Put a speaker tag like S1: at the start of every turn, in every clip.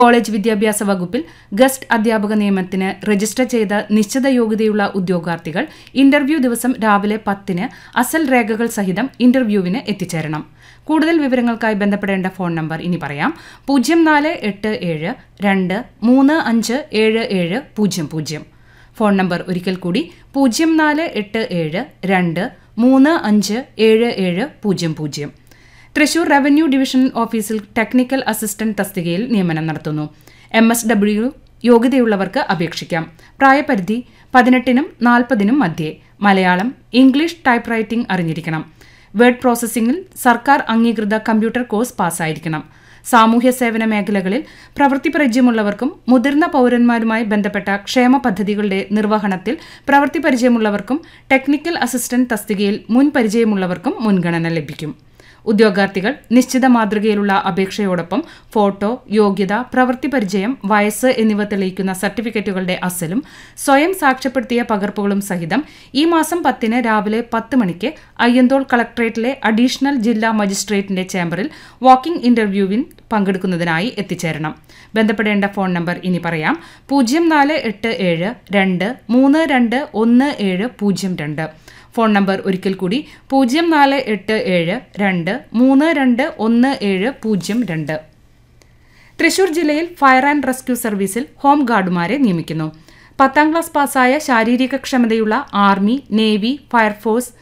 S1: college വിദ്യാഭ്യാസ വകുപ്പിൽ guest അധ്യാപക നിയമനത്തിന് രജിസ്റ്റർ ചെയ്ത നിശ്ചിത യോഗ്യതയുള്ള ഉദ്യോഗാർത്ഥികൾ ഇന്റർവ്യൂ ദിവസം രാവിലെ പത്തിന് അസൽ രേഖകൾ സഹിതം ഇന്റർവ്യൂവിന് എത്തിച്ചേരണം കൂടുതൽ വിവരങ്ങൾക്കായി ബന്ധപ്പെടേണ്ട ഫോൺ നമ്പർ ഇനി പറയാം പൂജ്യം നാല് എട്ട് ഏഴ് രണ്ട് മൂന്ന് അഞ്ച് ഏഴ് ഏഴ് പൂജ്യം പൂജ്യം ഫോൺ നമ്പർ ഒരിക്കൽ കൂടി പൂജ്യം നാല് എട്ട് ഏഴ് രണ്ട് മൂന്ന് അഞ്ച് ഏഴ് ഏഴ് പൂജ്യം പൂജ്യം തൃശൂർ റവന്യൂ ഡിവിഷൻ ഓഫീസിൽ ടെക്നിക്കൽ അസിസ്റ്റന്റ് തസ്തികയിൽ നിയമനം നടത്തുന്നു എം എസ് ഡബ്ല്യു യോഗ്യതയുള്ളവർക്ക് അപേക്ഷിക്കാം പ്രായപരിധി പതിനെട്ടിനും നാൽപ്പതിനും മധ്യേ മലയാളം ഇംഗ്ലീഷ് ടൈപ്പ് റൈറ്റിംഗ് അറിഞ്ഞിരിക്കണം വേർഡ് പ്രോസസ്സിംഗിൽ സർക്കാർ അംഗീകൃത കമ്പ്യൂട്ടർ കോഴ്സ് പാസ്സായിരിക്കണം സാമൂഹ്യ സേവന മേഖലകളിൽ പ്രവൃത്തി പരിചയമുള്ളവർക്കും മുതിർന്ന പൗരന്മാരുമായി ബന്ധപ്പെട്ട ക്ഷേമ പദ്ധതികളുടെ നിർവഹണത്തിൽ പ്രവൃത്തി പരിചയമുള്ളവർക്കും ടെക്നിക്കൽ അസിസ്റ്റന്റ് തസ്തികയിൽ മുൻ പരിചയമുള്ളവർക്കും മുൻഗണന ലഭിക്കും ഉദ്യോഗാർത്ഥികൾ നിശ്ചിത മാതൃകയിലുള്ള അപേക്ഷയോടൊപ്പം ഫോട്ടോ യോഗ്യത പ്രവൃത്തി പരിചയം വയസ്സ് എന്നിവ തെളിയിക്കുന്ന സർട്ടിഫിക്കറ്റുകളുടെ അസലും സ്വയം സാക്ഷ്യപ്പെടുത്തിയ പകർപ്പുകളും സഹിതം ഈ മാസം പത്തിന് രാവിലെ പത്ത് മണിക്ക് അയ്യന്തോൾ കളക്ടറേറ്റിലെ അഡീഷണൽ ജില്ലാ മജിസ്ട്രേറ്റിന്റെ ചേംബറിൽ വാക്കിംഗ് ഇന്റർവ്യൂവിൽ പങ്കെടുക്കുന്നതിനായി എത്തിച്ചേരണം ബന്ധപ്പെടേണ്ട ഫോൺ നമ്പർ ഇനി പറയാം പൂജ്യം നാല് എട്ട് ഏഴ് രണ്ട് മൂന്ന് രണ്ട് ഒന്ന് ഏഴ് പൂജ്യം രണ്ട് ഫോൺ നമ്പർ ഒരിക്കൽ കൂടി പൂജ്യം നാല് എട്ട് ഏഴ് രണ്ട് മൂന്ന് രണ്ട് ഒന്ന് ഏഴ് പൂജ്യം രണ്ട് തൃശൂർ ജില്ലയിൽ ഫയർ ആൻഡ് റെസ്ക്യൂ സർവീസിൽ ഹോം ഗാർഡുമാരെ നിയമിക്കുന്നു പത്താം ക്ലാസ് പാസ്സായ ശാരീരിക ക്ഷമതയുള്ള army navy fire force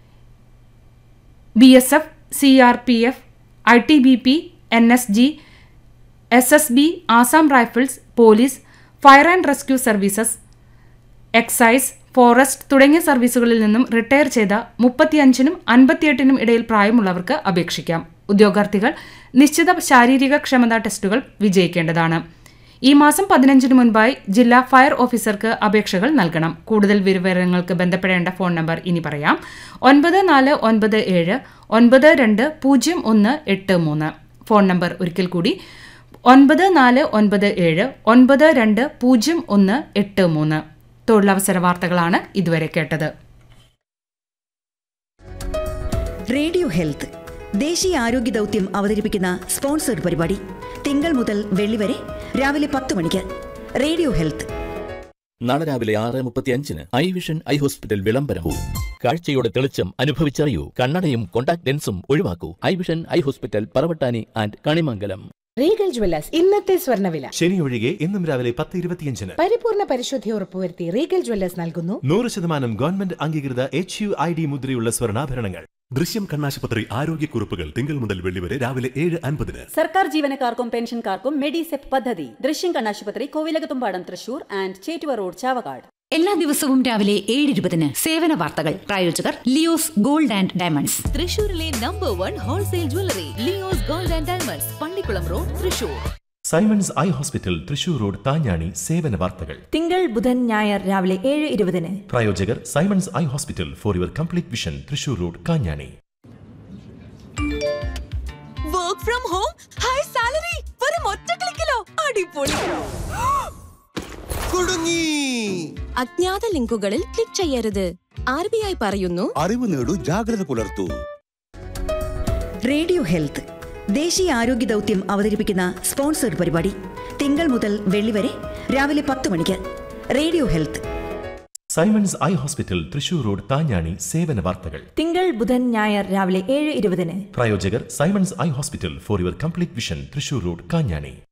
S1: B S F C R P F I T B P N S G S S B Assam rifles police fire and rescue services excise forest തുടങ്ങിയ സർവീസുകളിൽ നിന്നും റിട്ടയർ ചെയ്ത മുപ്പത്തിയഞ്ചിനും അൻപത്തിയെട്ടിനും ഇടയിൽ പ്രായമുള്ളവർക്ക് അപേക്ഷിക്കാം ഉദ്യോഗാർത്ഥികൾ നിശ്ചിത ശാരീരിക ക്ഷമതാ ടെസ്റ്റുകൾ വിജയിക്കേണ്ടതാണ് ഈ മാസം പതിനഞ്ചിന് മുൻപായി ജില്ലാ ഫയർ ഓഫീസർക്ക് അപേക്ഷകൾ നൽകണം കൂടുതൽ വിവരങ്ങൾക്ക് ബന്ധപ്പെടേണ്ട ഫോൺ നമ്പർ ഇനി പറയാം ഒൻപത് നാല് ഒൻപത് ഏഴ് ഒൻപത് രണ്ട് പൂജ്യം ഒന്ന് എട്ട് മൂന്ന് ഫോൺ നമ്പർ ഒരിക്കൽ കൂടി ഒൻപത് നാല് ഒൻപത് ഏഴ് ഒൻപത് രണ്ട് പൂജ്യം ഒന്ന് എട്ട് മൂന്ന് തൊഴിലവസര വാർത്തകളാണ് ഇതുവരെ കേട്ടത്
S2: റേഡിയോ ഹെൽത്ത് ദേശീയ ആരോഗ്യ ദൗത്യം അവതരിപ്പിക്കുന്ന സ്പോൺസർഡ് പരിപാടി തിങ്കൾ മുതൽ വെള്ളി വരെ രാവിലെ പത്ത് മണിക്ക് റേഡിയോ ഹെൽത്ത്
S3: നാളെ രാവിലെ ആറ് മുപ്പത്തിയഞ്ചിന് ഐ വിഷൻ ഐ ഹോസ്പിറ്റൽ വിളംബരവും കാഴ്ചയുടെ തെളിച്ചം അനുഭവിച്ചറിയൂ കണ്ണടയും കോണ്ടാക്ട് ലെൻസും ഒഴിവാക്കൂ eye vision eye hospital Paravattani and Kanimangalam
S4: regal jewellers ഇന്നത്തെ സ്വർണ്ണവില
S5: ശനി ഒഴികെ ഇന്നും രാവിലെ പത്ത് ഇരുപത്തിയഞ്ചിന്
S4: പരിപൂർണ പരിശുദ്ധി ഉറപ്പുവരുത്തി റീഗൽ ജ്വല്ലേഴ്സ് നൽകുന്നു
S5: നൂറ് ശതമാനം ഗവൺമെന്റ് അംഗീകൃത എച്ച് യു ഐ ഡി മുദ്രയുള്ള സ്വർണ്ണാഭരണങ്ങൾ
S6: ദൃശ്യം കണ്ണാശുപത്രി ആരോഗ്യക്കുറിപ്പുകൾ തിങ്കൾ മുതൽ വെള്ളി വരെ രാവിലെ ഏഴ് അൻപതിന്
S7: സർക്കാർ ജീവനക്കാർക്കും പെൻഷൻകാർക്കും മെഡിസെപ് പദ്ധതി ദൃശ്യം കണ്ണാശുപത്രി കോവിലകത്തുംപാടം തൃശൂർ ആൻഡ് ചേറ്റുവ റോഡ് ചാവക്കാട്
S8: എല്ലാ ദിവസവും രാവിലെ ഏഴ് ഇരുപതിന് സേവന വാർത്തകൾ പ്രായോജകർ ലിയോസ് ഗോൾഡ് ആൻഡ് ഡയമണ്ട്സ്
S9: തൃശൂരിലെ number one wholesale jewellery Leo's gold and diamonds Pallikulam road Thrissur
S5: Simons eye hospital Thrissur road Thanjani സേവന വാർത്തകൾ
S10: തിങ്കൾ ബുധൻ ഞായർ രാവിലെ ഏഴ് ഇരുപതിന്
S5: പ്രായോജകർ Simons eye hospital for your complete vision Thrissur road Kanjani
S9: work from home high salary വെറും ഒറ്റ ക്ലിക്കിലോ അടിപൊളി
S11: കുടുങ്ങി
S9: അജ്ഞാത ലിങ്കുകളിൽ ക്ലിക്ക് ചെയ്യരുത് ആർ ബി ഐ പറയുന്നു
S11: അറിവ് നേടൂ ജാഗ്രത പുലർത്തൂ
S2: റേഡിയോ ഹെൽത്ത് ദേശീയ ആരോഗ്യ ദൗത്യം അവതരിപ്പിക്കുന്ന സ്പോൺസർഡ് പരിപാടി തിങ്കൾ മുതൽ വെള്ളി വരെ രാവിലെ പത്ത് മണിക്ക് radio health
S5: Simons eye hospital Thrissur road Thanjani സേവന വാർത്തകൾ
S10: തിങ്കൾ ബുധൻ ഞായർ രാവിലെ ഏഴ് ഇരുപതിന്
S5: പ്രായോജകർ Simons eye hospital for your complete vision Thrissur road Kanjani